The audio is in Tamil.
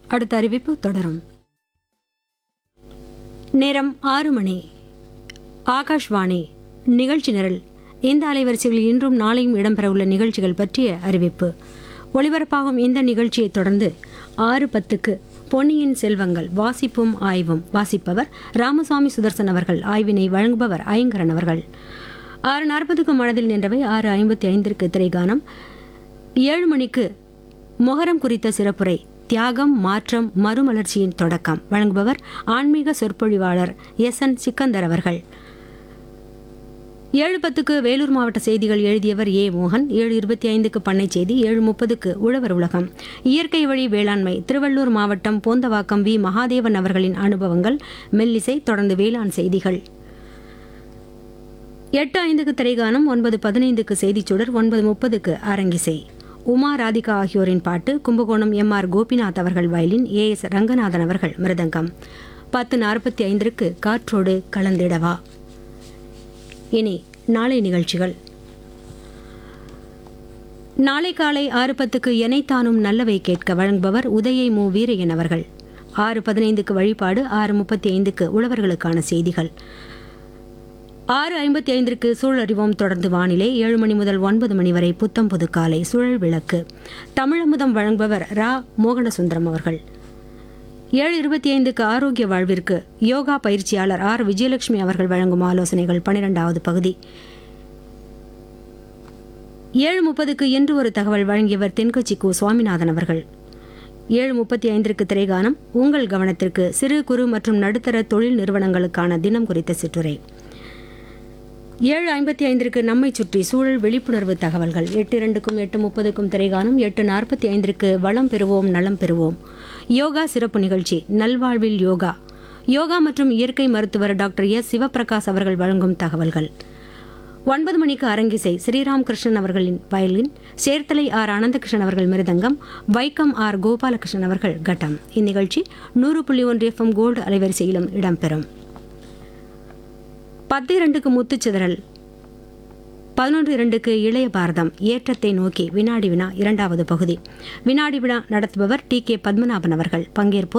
அடுத்த அறிவிப்பு தொடரும் நேரம் ஆறு மணி ஆகாஷ்வாணி நிகழ்ச்சி நிரல் இந்த அலைவரிசைகளில் இன்றும் நாளையும் இடம்பெறவுள்ள நிகழ்ச்சிகள் பற்றிய அறிவிப்பு ஒளிபரப்பாகும் இந்த நிகழ்ச்சியை தொடர்ந்து ஆறு பத்துக்கு பொன்னியின் செல்வங்கள் வாசிப்பும் ஆய்வும் வாசிப்பவர் ராமசாமி சுதர்சன் அவர்கள் ஆய்வினை வழங்குபவர் ஐங்கரன் அவர்கள் ஆறு நாற்பதுக்கு மனதில் நின்றவை ஆறு ஐம்பத்தி ஐந்திற்கு திரைகானம் ஏழு மணிக்கு மொஹரம் குறித்த சிறப்புரை தியாகம் மாற்றம் மறுமலர்ச்சியின் தொடக்கம் வழங்குபவர் ஆன்மீக சொற்பொழிவாளர் எஸ் என் சிக்கந்தர் அவர்கள் ஏழு பத்துக்கு வேலூர் மாவட்ட செய்திகள் எழுதியவர் ஏ மோகன் ஏழு இருபத்தி ஐந்துக்கு பண்ணை செய்தி ஏழு முப்பதுக்கு உழவர் உலகம் இயற்கை வழி வேளாண்மை திருவள்ளூர் மாவட்டம் போந்தவாக்கம் வி மகாதேவன் அவர்களின் அனுபவங்கள் மெல்லிசை தொடர்ந்து வேளாண் செய்திகள் எட்டு ஐந்துக்கு திரைகானம் ஒன்பது பதினைந்துக்கு செய்திச்சுடர் ஒன்பது முப்பதுக்கு அரங்கிசை உமா ராதிகா ஆகியோரின் பாட்டு கும்பகோணம் எம் ஆர் கோபிநாத் அவர்கள் வயலின் ஏ எஸ் ரங்கநாதன் அவர்கள் மிருதங்கம் பத்து நாற்பத்தி ஐந்திற்கு காற்றோடு கலந்திடவா இனி நாளை நிகழ்ச்சிகள் நாளை காலை ஆறு பத்துக்கு எனைத்தானும் நல்லவை கேட்க வழங்குபவர் உதயை மு வீரையன் அவர்கள் ஆறு பதினைந்துக்கு வழிபாடு ஆறு முப்பத்தி ஐந்துக்கு உழவர்களுக்கான செய்திகள் ஆறு ஐம்பத்தி ஐந்திற்கு சூழல் அறிவோம் தொடர்ந்து வானிலை ஏழு மணி முதல் ஒன்பது மணி வரை புத்தம் புது காலை சுழல் விளக்கு தமிழமுதம் வழங்குபவர் ரா மோகனசுந்தரம் அவர்கள் ஏழு இருபத்தி ஐந்துக்கு ஆரோக்கிய வாழ்விற்கு யோகா பயிற்சியாளர் ஆர் விஜயலட்சுமி அவர்கள் வழங்கும் ஆலோசனைகள் பனிரெண்டாவது பகுதி ஏழு முப்பதுக்கு இன்று ஒரு தகவல் வழங்கியவர் தென்கொச்சி கு சுவாமிநாதன் அவர்கள் ஏழு முப்பத்தி ஐந்திற்கு திரைகானம் உங்கள் கவனத்திற்கு சிறு குறு மற்றும் நடுத்தர தொழில் நிறுவனங்களுக்கான தினம் குறித்த சிற்றுரை ஏழு ஐம்பத்தி ஐந்திற்கு நம்மை சுற்றி சூழல் விழிப்புணர்வு தகவல்கள் எட்டு இரண்டுக்கும் எட்டு முப்பதுக்கும் திரைகானம் எட்டு நாற்பத்தி ஐந்திற்கு வளம் பெறுவோம் நலம் பெறுவோம் யோகா சிறப்பு நிகழ்ச்சி நல்வாழ்வில் யோகா யோகா மற்றும் இயற்கை மருத்துவர் டாக்டர் எஸ் சிவபிரகாஷ் அவர்கள் வழங்கும் தகவல்கள் ஒன்பது மணிக்கு அரங்கிசை ஸ்ரீராம் கிருஷ்ணன் அவர்களின் வயலின் சேர்த்தலை ஆர் அனந்தகிருஷ்ணன் அவர்கள் மிருதங்கம் வைக்கம் ஆர் கோபாலகிருஷ்ணன் அவர்கள் கட்டம் இந்நிகழ்ச்சி நூறு புள்ளி ஒன்று எஃப்எம் கோல்டு அலைவரிசையிலும் இடம்பெறும் பத்து இரண்டுக்கு முத்துச்சிதறல் பதினொன்று இரண்டுக்கு இளைய பாரதம் ஏற்றத்தை நோக்கி வினாடி வினா இரண்டாவது பகுதி வினாடி வினா நடத்துபவர் டி கே பத்மநாபன் அவர்கள் பங்கேற்போர்